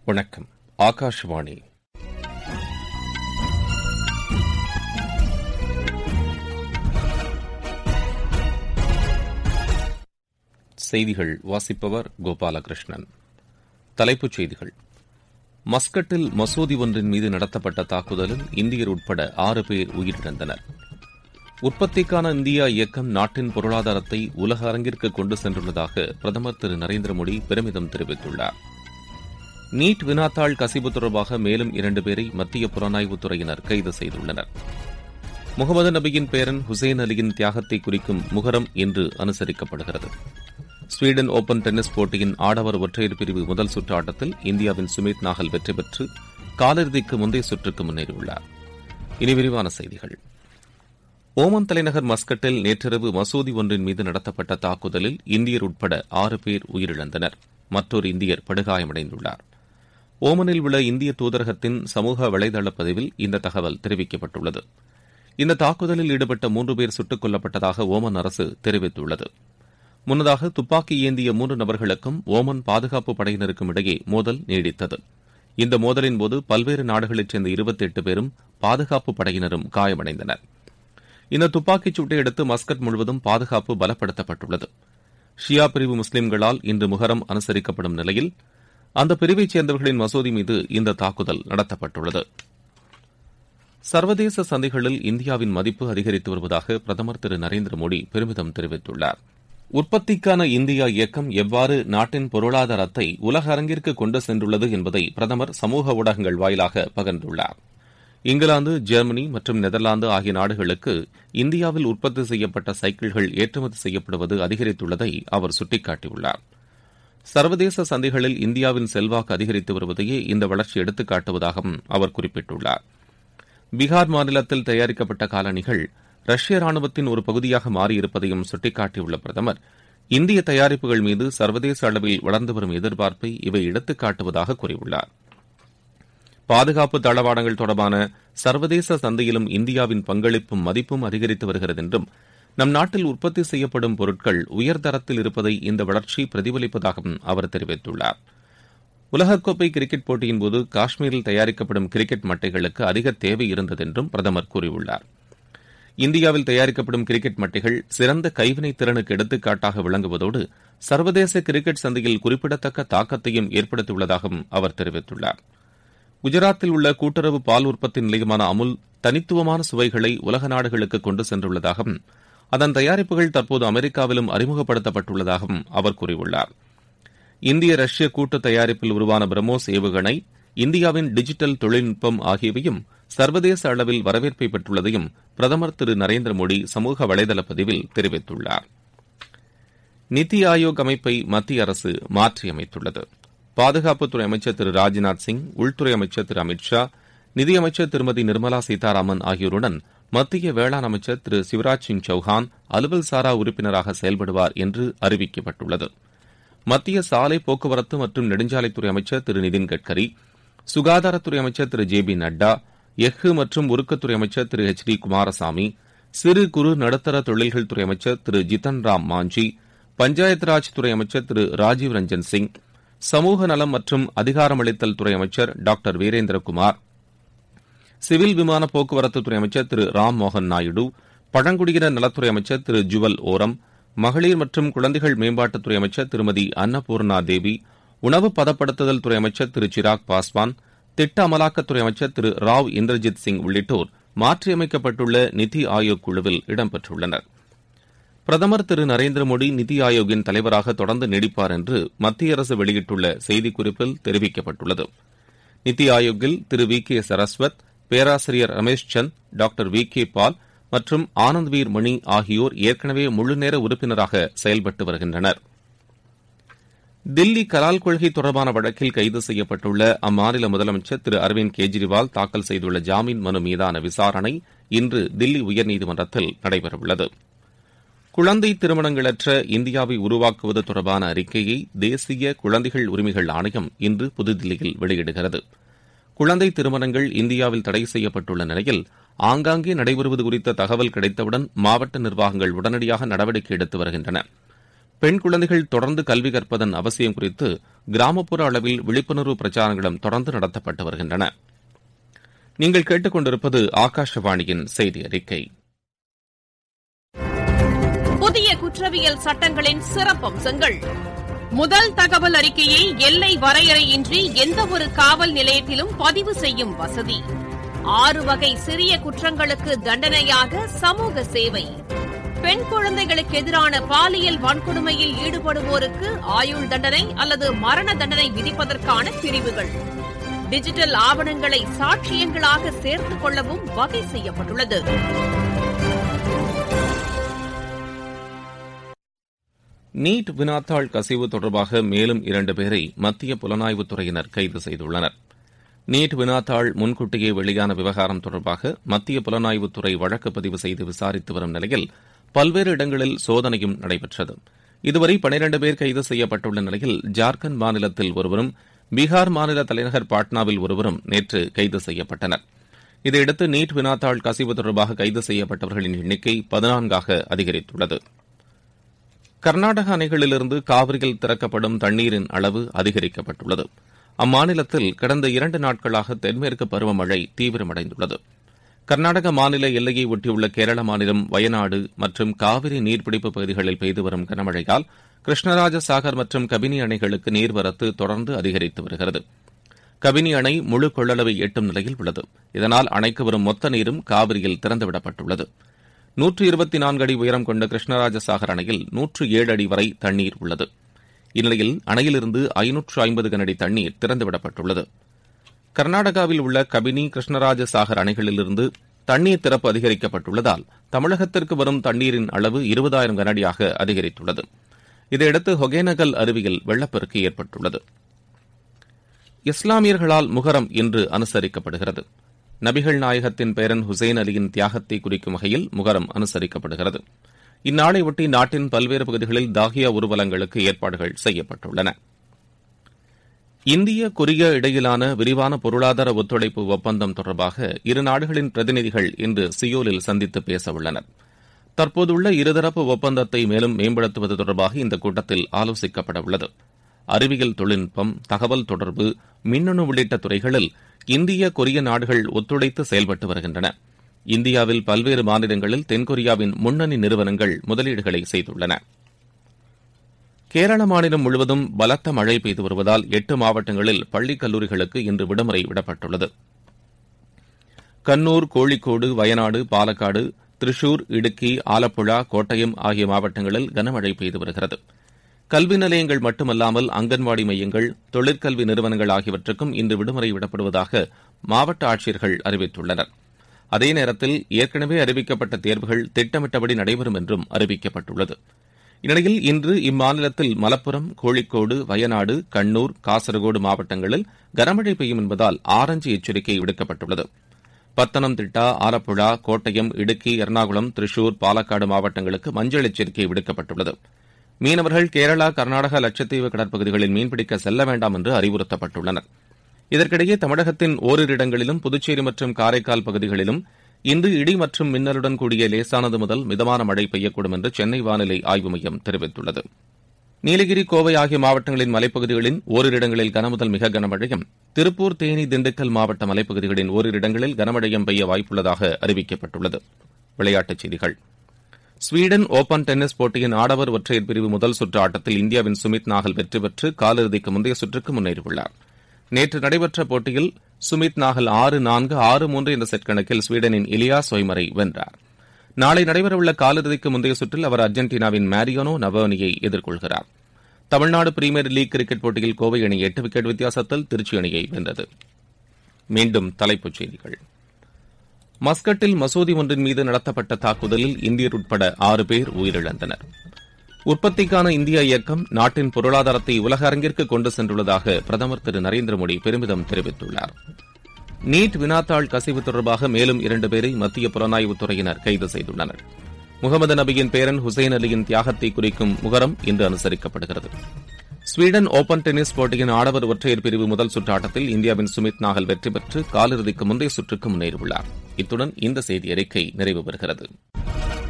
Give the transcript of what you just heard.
வணக்கம் ஆகாஷவாணி செய்திகள் வாசிப்பவர் கோபாலகிருஷ்ணன் தலைப்புச் செய்திகள் மஸ்கட்டில் மசூதி ஒன்றின் மீது நடத்தப்பட்ட தாக்குதலில் இந்தியர் உட்பட ஆறு பேர் உயிரிழந்தனர் உற்பத்திக்கான இந்தியா இயக்கம் நாட்டின் பொருளாதாரத்தை உலக அரங்கிற்கு கொண்டு சென்றுள்ளதாக பிரதமர் திரு நரேந்திர மோடி பெருமிதம் தெரிவித்துள்ளார் நீட் வினாத்தாள் கசிவு தொடர்பாக மேலும் இரண்டு பேரை மத்திய புலனாய்வுத்துறையினர் கைது செய்துள்ளனர் முகமது நபியின் பேரன் ஹுசேன் அலியின் தியாகத்தை குறிக்கும் முகரம் இன்று அனுசரிக்கப்படுகிறது ஸ்வீடன் ஓபன் டென்னிஸ் போட்டியின் ஆடவர் ஒற்றையர் பிரிவு முதல் சுற்று ஆட்டத்தில் இந்தியாவின் சுமித் நாகல் வெற்றி பெற்று காலிறுதிக்கு முந்தைய சுற்றுக்கு முன்னேறியுள்ளார் இனி விரிவான செய்திகள் ஓமன் தலைநகர் மஸ்கட்டில் நேற்றிரவு மசூதி ஒன்றின் மீது நடத்தப்பட்ட தாக்குதலில் இந்தியர் உட்பட ஆறு பேர் உயிரிழந்தனர் மற்றொரு இந்தியர் படுகாயமடைந்துள்ளார் ஓமனில் உள்ள இந்திய தூதரகத்தின் சமூக வலைதள பதிவில் இந்த தகவல் தெரிவிக்கப்பட்டுள்ளது இந்த தாக்குதலில் ஈடுபட்ட மூன்று பேர் சுட்டுக் கொல்லப்பட்டதாக ஓமன் அரசு தெரிவித்துள்ளது முன்னதாக துப்பாக்கி ஏந்திய மூன்று நபர்களுக்கும் ஓமன் பாதுகாப்பு படையினருக்கும் இடையே மோதல் நீடித்தது இந்த மோதலின்போது பல்வேறு நாடுகளைச் சேர்ந்த இருபத்தி எட்டு பேரும் பாதுகாப்பு படையினரும் காயமடைந்தனர் இந்த துப்பாக்கிச் சூட்டை அடுத்து மஸ்கட் முழுவதும் பாதுகாப்பு பலப்படுத்தப்பட்டுள்ளது ஷியா பிரிவு முஸ்லிம்களால் இன்று முகரம் அனுசரிக்கப்படும் நிலையில் அந்த பிரிவைச் சேர்ந்தவர்களின் மசூதி மீது இந்த தாக்குதல் நடத்தப்பட்டுள்ளது சர்வதேச சந்தைகளில் இந்தியாவின் மதிப்பு அதிகரித்து வருவதாக பிரதமர் திரு நரேந்திர மோடி பெருமிதம் தெரிவித்துள்ளார் உற்பத்திக்கான இந்தியா இயக்கம் எவ்வாறு நாட்டின் பொருளாதாரத்தை உலக அரங்கிற்கு கொண்டு சென்றுள்ளது என்பதை பிரதமர் சமூக ஊடகங்கள் வாயிலாக பகிர்ந்துள்ளார் இங்கிலாந்து ஜெர்மனி மற்றும் நெதர்லாந்து ஆகிய நாடுகளுக்கு இந்தியாவில் உற்பத்தி செய்யப்பட்ட சைக்கிள்கள் ஏற்றுமதி செய்யப்படுவது அதிகரித்துள்ளதை அவர் சுட்டிக்காட்டியுள்ளார் சர்வதேச சந்தைகளில் இந்தியாவின் செல்வாக்கு அதிகரித்து வருவதையே இந்த வளர்ச்சி எடுத்துக்காட்டுவதாகவும் அவர் குறிப்பிட்டுள்ளார் பீகார் மாநிலத்தில் தயாரிக்கப்பட்ட காலணிகள் ரஷ்ய ராணுவத்தின் ஒரு பகுதியாக மாறியிருப்பதையும் சுட்டிக்காட்டியுள்ள பிரதமர் இந்திய தயாரிப்புகள் மீது சர்வதேச அளவில் வளர்ந்து வரும் எதிர்பார்ப்பை இவை எடுத்துக்காட்டுவதாக கூறியுள்ளார் பாதுகாப்பு தளவாடங்கள் தொடர்பான சர்வதேச சந்தையிலும் இந்தியாவின் பங்களிப்பும் மதிப்பும் அதிகரித்து வருகிறது என்றும் நம் நாட்டில் உற்பத்தி செய்யப்படும் பொருட்கள் உயர்தரத்தில் இருப்பதை இந்த வளர்ச்சி பிரதிபலிப்பதாகவும் அவர் தெரிவித்துள்ளார் உலகக்கோப்பை கிரிக்கெட் போட்டியின்போது காஷ்மீரில் தயாரிக்கப்படும் கிரிக்கெட் மட்டைகளுக்கு அதிக தேவை இருந்ததென்றும் பிரதமர் கூறியுள்ளார் இந்தியாவில் தயாரிக்கப்படும் கிரிக்கெட் மட்டைகள் சிறந்த கைவினை திறனுக்கு எடுத்துக்காட்டாக விளங்குவதோடு சர்வதேச கிரிக்கெட் சந்தையில் குறிப்பிடத்தக்க தாக்கத்தையும் ஏற்படுத்தியுள்ளதாகவும் அவர் தெரிவித்துள்ளார் குஜராத்தில் உள்ள கூட்டுறவு பால் உற்பத்தி நிலையமான அமுல் தனித்துவமான சுவைகளை உலக நாடுகளுக்கு கொண்டு சென்றுள்ளதாகவும் அதன் தயாரிப்புகள் தற்போது அமெரிக்காவிலும் அறிமுகப்படுத்தப்பட்டுள்ளதாகவும் அவர் கூறியுள்ளார் இந்திய ரஷ்ய கூட்டு தயாரிப்பில் உருவான பிரம்மோஸ் ஏவுகணை இந்தியாவின் டிஜிட்டல் தொழில்நுட்பம் ஆகியவையும் சர்வதேச அளவில் வரவேற்பை பெற்றுள்ளதையும் பிரதமர் திரு நரேந்திர மோடி சமூக வலைதள பதிவில் தெரிவித்துள்ளார் நித்தி ஆயோக் அமைப்பை மத்திய அரசு மாற்றியமைத்துள்ளது பாதுகாப்புத்துறை அமைச்சர் திரு ராஜ்நாத் சிங் உள்துறை அமைச்சர் திரு அமித் ஷா நிதியமைச்சர் திருமதி நிர்மலா சீதாராமன் ஆகியோருடன் மத்திய வேளாண் அமைச்சர் திரு சிவராஜ் சிங் சௌஹான் அலுவல் சாரா உறுப்பினராக செயல்படுவார் என்று அறிவிக்கப்பட்டுள்ளது மத்திய சாலை போக்குவரத்து மற்றும் நெடுஞ்சாலைத்துறை அமைச்சர் திரு நிதின் கட்கரி சுகாதாரத்துறை அமைச்சர் திரு ஜே பி நட்டா எஃகு மற்றும் உருக்கத்துறை அமைச்சர் திரு எச் டி குமாரசாமி சிறு குறு நடுத்தர தொழில்கள் துறை அமைச்சர் திரு ஜிதன் ராம் மாஞ்சி பஞ்சாயத் ராஜ் துறை அமைச்சர் திரு ராஜீவ் ரஞ்சன் சிங் சமூக நலம் மற்றும் அதிகாரமளித்தல் துறை அமைச்சர் டாக்டர் வீரேந்திரகுமார் சிவில் விமான போக்குவரத்து துறை அமைச்சர் திரு ராம் மோகன் நாயுடு பழங்குடியினர் நலத்துறை அமைச்சர் திரு ஜுவல் ஓரம் மகளிர் மற்றும் குழந்தைகள் மேம்பாட்டுத்துறை அமைச்சர் திருமதி அன்னபூர்ணா தேவி உணவு பதப்படுத்துதல் துறை அமைச்சர் திரு சிராக் பாஸ்வான் திட்ட அமலாக்கத்துறை அமைச்சர் திரு ராவ் இந்திரஜித் சிங் உள்ளிட்டோர் மாற்றியமைக்கப்பட்டுள்ள நிதி ஆயோக் குழுவில் இடம்பெற்றுள்ளனர் பிரதமர் திரு நரேந்திர மோடி நிதி ஆயோக்கின் தலைவராக தொடர்ந்து நீடிப்பார் என்று மத்திய அரசு வெளியிட்டுள்ள செய்திக்குறிப்பில் தெரிவிக்கப்பட்டுள்ளது நிதி ஆயோக்கில் திரு வி கே சரஸ்வத் பேராசிரியர் Ramesh Chand doctor V K Paul மற்றும் ஆனந்த்வீர் மணி ஆகியோர் ஏற்கனவே முழுநேர உறுப்பினராக செயல்பட்டு வருகின்றனர் தில்லி கலால் கொள்கை தொடர்பான வழக்கில் கைது செய்யப்பட்டுள்ள அம்மாநில முதலமைச்சர் திரு அரவிந்த் கெஜ்ரிவால் தாக்கல் செய்துள்ள ஜாமீன் மனு மீதான விசாரணை இன்று தில்லி உயர்நீதிமன்றத்தில் நடைபெறவுள்ளது குழந்தை திருமணங்களற்ற இந்தியாவை உருவாக்குவது தொடர்பான அறிக்கையை தேசிய குழந்தைகள் உரிமைகள் ஆணையம் இன்று புதுதில்லியில் வெளியிடுகிறது குழந்தை திருமணங்கள் இந்தியாவில் தடை செய்யப்பட்டுள்ள நிலையில் ஆங்காங்கே நடைபெறுவது குறித்த தகவல் கிடைத்தவுடன் மாவட்ட நிர்வாகங்கள் உடனடியாக நடவடிக்கை எடுத்து வருகின்றன பெண் குழந்தைகள் தொடர்ந்து கல்வி கற்பதன் அவசியம் குறித்து கிராமப்புற அளவில் விழிப்புணர்வு பிரச்சாரங்களும் தொடர்ந்து நடத்தப்பட்டு வருகின்றன நீங்கள் கேட்டுக்கொண்டிருப்பது ஆகாஷவாணியின் செய்தி அறிக்கை புதிய குற்றவியல் சட்டங்களின் சிறப்பம்சங்கள் முதல் தகவல் அறிக்கையை எல்லை வரையறையின்றி எந்தவொரு காவல் நிலையத்திலும் பதிவு செய்யும் வசதி ஆறு வகை சிறிய குற்றங்களுக்கு தண்டனையாக சமூக சேவை பெண் குழந்தைகளுக்கு எதிரான பாலியல் வன்கொடுமையில் ஈடுபடுவோருக்கு ஆயுள் தண்டனை அல்லது மரண தண்டனை விதிப்பதற்கான பிரிவுகள் டிஜிட்டல் ஆவணங்களை சாட்சியங்களாக சேர்த்துக் கொள்ளவும் வகை செய்யப்பட்டுள்ளது நீட் வினாத்தாள் கசிவு தொடர்பாக மேலும் இரண்டு பேரை மத்திய புலனாய்வுத் துறையினர் கைது செய்துள்ளனர் நீட் வினாத்தாள் முன்கூட்டியே வெளியான விவகாரம் தொடர்பாக மத்திய புலனாய்வுத்துறை வழக்கு பதிவு செய்து விசாரித்து வரும் நிலையில் பல்வேறு இடங்களில் சோதனையும் நடைபெற்றது இதுவரை பனிரண்டு பேர் கைது செய்யப்பட்டுள்ள நிலையில் ஜார்க்கண்ட் மாநிலத்தில் ஒருவரும் பீகார் மாநில தலைநகர் பாட்னாவில் ஒருவரும் நேற்று கைது செய்யப்பட்டனர் இதையடுத்து நீட் வினாத்தாள் கசிவு தொடர்பாக கைது செய்யப்பட்டவர்களின் எண்ணிக்கை பதினான்காக அதிகரித்துள்ளது கர்நாடக அணைகளிலிருந்து காவிரியில் திறக்கப்படும் தண்ணீரின் அளவு அதிகரிக்கப்பட்டுள்ளது அம்மாநிலத்தில் கடந்த இரண்டு நாட்களாக தென்மேற்கு பருவமழை தீவிரமடைந்துள்ளது கர்நாடக மாநில எல்லையை ஒட்டியுள்ள கேரள மாநிலம் வயநாடு மற்றும் காவிரி நீர்பிடிப்பு பகுதிகளில் பெய்து வரும் கனமழையால் கிருஷ்ணராஜ சாகர் மற்றும் கபினி அணைகளுக்கு நீர்வரத்து தொடர்ந்து அதிகரித்து வருகிறது கபினி அணை முழு கொள்ளளவை எட்டும் நிலையில் உள்ளது இதனால் அணைக்கு வரும் மொத்த நீரும் காவிரியில் திறந்துவிடப்பட்டுள்ளது நூற்று இருபத்தி நான்கு அடி உயரம் கொண்ட கிருஷ்ணராஜ சாகர் அணையில் நூற்று ஏழு அடி வரை தண்ணீர் உள்ளது இந்நிலையில் அணையிலிருந்து ஐநூற்று ஐம்பது கனஅடி தண்ணீர் திறந்துவிடப்பட்டுள்ளது கர்நாடகாவில் உள்ள கபினி கிருஷ்ணராஜ சாகர் அணைகளிலிருந்து தண்ணீர் திறப்பு அதிகரிக்கப்பட்டுள்ளதால் தமிழகத்திற்கு வரும் தண்ணீரின் அளவு இருபதாயிரம் கனஅடியாக அதிகரித்துள்ளது இதையடுத்து ஒகேனகல் அருவியில் வெள்ளப்பெருக்கு ஏற்பட்டுள்ளது இஸ்லாமியர்களால் முகரம் இன்று அனுசரிக்கப்படுகிறது நபிகள் நாயகத்தின் பேரன் ஹுசைன் அலியின் தியாகத்தை குறிக்கும் வகையில் முகரம் அனுசரிக்கப்படுகிறது இந்நாளையொட்டி நாட்டின் பல்வேறு பகுதிகளில் தாகியா ஊர்வலங்களுக்கு ஏற்பாடுகள் செய்யப்பட்டுள்ளன இந்திய கொரியா இடையிலான விரிவான பொருளாதார ஒத்துழைப்பு ஒப்பந்தம் தொடர்பாக இரு நாடுகளின் பிரதிநிதிகள் இன்று சியோலில் சந்தித்து பேச உள்ளனர் தற்போதுள்ள இருதரப்பு ஒப்பந்தத்தை மேலும் மேம்படுத்துவது தொடர்பாக இந்த கூட்டத்தில் ஆலோசிக்கப்பட உள்ளது அறிவியல் தொழில்நுட்பம் தகவல் தொடர்பு மின்னணு உள்ளிட்ட துறைகளில் இந்திய கொரிய நாடுகள் ஒத்துழைத்து செயல்பட்டு வருகின்றன இந்தியாவில் பல்வேறு மாநிலங்களில் தென்கொரியாவின் முன்னணி நிறுவனங்கள் முதலீடுகளை செய்துள்ளன கேரள மாநிலம் முழுவதும் பலத்த மழை பெய்து வருவதால் எட்டு மாவட்டங்களில் பள்ளிக் கல்லூரிகளுக்கு இன்று விடுமுறை விடப்பட்டுள்ளது கண்ணூர் கோழிக்கோடு வயநாடு பாலக்காடு திரிசூர் இடுக்கி ஆலப்புழா கோட்டயம் ஆகிய மாவட்டங்களில் கனமழை பெய்து வருகிறது கல்வி நிலையங்கள் மட்டுமல்லாமல் அங்கன்வாடி மையங்கள் தொழிற்கல்வி நிறுவனங்கள் ஆகியவற்றுக்கும் இன்று விடுமுறை விடப்படுவதாக மாவட்ட ஆட்சியர்கள் அறிவித்துள்ளனர் அதே நேரத்தில் ஏற்கனவே அறிவிக்கப்பட்ட தேர்வுகள் திட்டமிட்டபடி நடைபெறும் என்றும் அறிவிக்கப்பட்டுள்ளது இந்நிலையில் இன்று இம்மாநிலத்தில் மலப்புரம் கோழிக்கோடு வயநாடு கண்ணூர் காசர்கோடு மாவட்டங்களில் கனமழை பெய்யும் என்பதால் ஆரஞ்சு எச்சரிக்கை விடுக்கப்பட்டுள்ளது பத்தனம்திட்டா ஆலப்புழா கோட்டயம் இடுக்கி எர்ணாகுளம் திரிசூர் பாலக்காடு மாவட்டங்களுக்கு மஞ்சள் எச்சரிக்கை விடுக்கப்பட்டுள்ளது மீனவர்கள் கேரளா கர்நாடகா லட்சத்தீவு கடற்பகுதிகளில் மீன்பிடிக்க செல்ல வேண்டாம் என்று அறிவுறுத்தப்பட்டுள்ளனர் இதற்கிடையே தமிழகத்தின் ஓரிரு இடங்களிலும் புதுச்சேரி மற்றும் காரைக்கால் பகுதிகளிலும் இன்று இடி மற்றும் மின்னலுடன் கூடிய லேசானது முதல் மிதமான மழை பெய்யக்கூடும் என்று சென்னை வானிலை ஆய்வு மையம் தெரிவித்துள்ளது நீலகிரி கோவை ஆகிய மாவட்டங்களின் மலைப்பகுதிகளின் ஓரிரு இடங்களில் கனமுதல் மிக கனமழையும் திருப்பூர் தேனி திண்டுக்கல் மாவட்ட மலைப்பகுதிகளின் ஓரிரு இடங்களில் கனமழையும் பெய்ய வாய்ப்புள்ளதாக அறிவிக்கப்பட்டுள்ளது விளையாட்டுச் செய்திகள் ஸ்வீடன் ஓபன் டென்னிஸ் போட்டியின் ஆடவர் ஒற்றையர் பிரிவு முதல் சுற்று ஆட்டத்தில் இந்தியாவின் சுமித் நாகல் வெற்றி பெற்று காலிறுதிக்கு முந்தைய சுற்றுக்கு முன்னேறியுள்ளார் நேற்று நடைபெற்ற போட்டியில் சுமித் நாகல் ஆறு நான்கு ஆறு மூன்று என்ற செட் கணக்கில் ஸ்வீடனின் இலியா சொய்மரை வென்றார் நாளை நடைபெறவுள்ள காலிறுதிக்கு முந்தைய சுற்றில் அவர் அர்ஜென்டினாவின் மேரியோனோ நவோனியை எதிர்கொள்கிறார் தமிழ்நாடு பிரீமியர் லீக் கிரிக்கெட் போட்டியில் கோவை அணி எட்டு விக்கெட் வித்தியாசத்தில் திருச்சி அணியை வென்றது மீண்டும் தலைப்புச் செய்திகள் மஸ்கட்டில் மசூதி ஒன்றின் மீது நடத்தப்பட்ட தாக்குதலில் இந்தியர் உட்பட ஆறு பேர் உயிரிழந்தனர் உற்பத்திக்கான இந்தியா இயக்கம் நாட்டின் பொருளாதாரத்தை உலக அரங்கிற்கு கொண்டு சென்றுள்ளதாக பிரதமர் திரு நரேந்திர மோடி பெருமிதம் தெரிவித்துள்ளார் நீட் வினாத்தாள் கசிவு தொடர்பாக மேலும் இரண்டு பேரை மத்திய புலனாய்வுத் துறையினர் கைது செய்துள்ளனர் முகமது நபியின் பேரன் ஹுசைன் அலியின் தியாகத்தை குறிக்கும் முகரம் இன்று அனுசரிக்கப்படுகிறது ஸ்வீடன் ஓபன் டென்னிஸ் போட்டியின் ஆடவர் ஒற்றையர் பிரிவு முதல் சுற்று ஆட்டத்தில் இந்தியாவின் சுமித் நாகல் வெற்றி பெற்று காலிறுதிக்கு முந்தைய சுற்றுக்கு முன்னேறியுள்ளார் இத்துடன் இந்த செய்தி அறிக்கை நிறைவு பெறுகிறது